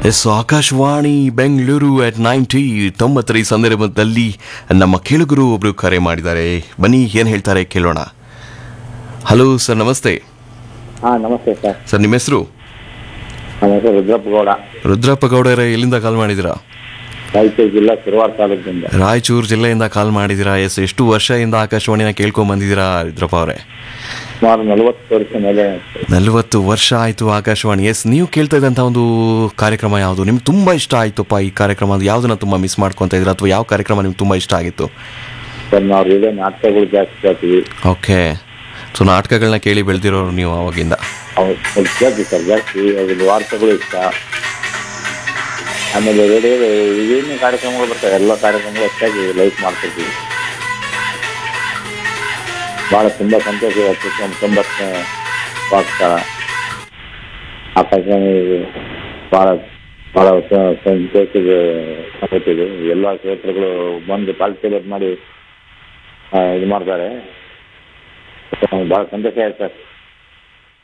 S Akashvani Bengaluru at ninety ತೊಂಬತ್ತರ ಈ ಸಂದರ್ಭದಲ್ಲಿ ನಮ್ಮ ಕೇಳುಗರು ಒಬ್ರು ಕರೆ ಮಾಡಿದ್ದಾರೆ ಬನ್ನಿ ಏನು ಹೇಳ್ತಾರೆ ಕೇಳೋಣ ಹಲೋ ಸರ್ ನಮಸ್ತೆ ಹಾ ನಮಸ್ತೆ ಸರ್ ಸರ್ ನಿಮ್ಮ ಹೆಸರು ನನ್ನ ಹೆಸರು ರುದ್ರಪ್ಪ ಗೌಡ ರುದ್ರಪ್ಪ ಗೌಡರೇ ಎಲ್ಲಿಂದ ಕಾಲ್ ಮಾಡಿದ್ದೀರಾ ರಾಯಚೂರು ಜಿಲ್ಲಾ ಶಿರವಾರ ತಾಲೂಕಿನಿಂದ ರಾಯಚೂರು ಜಿಲ್ಲೆಯಿಂದ ಕಾಲ್ ಮಾಡಿದ್ದೀರಾ ಎಸ್ ಎಷ್ಟು ವರ್ಷದಿಂದ ಆಕಾಶವಾಣಿನ ಕೇಳ್ಕೊಂಡ್ ಬಂದಿದ್ದೀರಾ ರುದ್ರಪ್ಪ ಅವರೇ ಸುಮಾರು ನಲವತ್ತು ವರ್ಷ ಮೇಲೆ ನಲವತ್ತು ವರ್ಷ ಆಯಿತು ಆಕಾಶವಾಣಿ ಎಸ್ ನೀವು ಕೇಳ್ತಾ ಇದ್ದಂಥ ಒಂದು ಕಾರ್ಯಕ್ರಮ ಯಾವುದು ನಿಮ್ಗೆ ತುಂಬ ಇಷ್ಟ ಆಯ್ತಪ್ಪ ಈ ಕಾರ್ಯಕ್ರಮ ಅದು ಯಾವುದನ್ನ ತುಂಬ ಮಿಸ್ ಮಾಡ್ಕೊತಾ ಇದ್ದೀರಾ ಅಥವಾ ಯಾವ ಕಾರ್ಯಕ್ರಮ ನಿಮ್ಗೆ ತುಂಬ ಇಷ್ಟ ಆಗಿತ್ತು ಸರ್ ನಾವು ರೇಡಿಯೋ ನಾಟಕಗಳು ಜಾಸ್ತಿ ಕೇಳ್ತೀವಿ ಓಕೆ ಸೊ ನಾಟಕಗಳನ್ನ ಕೇಳಿ ಬೆಳೆದಿರೋರು ನೀವು ಅವಾಗಿಂದ ಅವ್ರು ಸ್ವಲ್ಪ ಕೇಳ್ತೀವಿ ಸರ್ ಜಾಸ್ತಿ ಅದ್ರಲ್ಲಿ ವಾರ್ತೆಗಳು ಇಷ್ಟ ಆಮೇಲೆ ರೇಡಿಯೋ ಏನೇನು ಕಾರ್ಯಕ್ರಮಗಳು ಬರ್ತಾವೆ ಎಲ್ಲ ಕಾರ್ಯಕ್ರಮಗಳು ಹೆಚ್ಚಾಗಿ ಲೈಕ್ ಮಾಡ್ತಿರ್ತೀವಿ ಭಾಳ ತುಂಬ ಸಂತೋಷ ಇವತ್ತು ತೊಂಬತ್ತನೇ ವಾರ್ಷಿಕ ಆಕಾಶವಾಣಿ ಭಾಳ ಭಾಳ ಸ- ಸಂತೋಷದ ಸಂಗತಿ ಇದು ಎಲ್ಲ ಕ್ಷೇತ್ರಗಳು ಬಂದು ಪಾರ್ಟಿಸಿಪೇಟ್ ಮಾಡಿ ಆ, ಇದು ಮಾಡ್ತಾರೆ ಭಾಳ ಸಂತೋಷ ಆಯ್ತು ಸರ್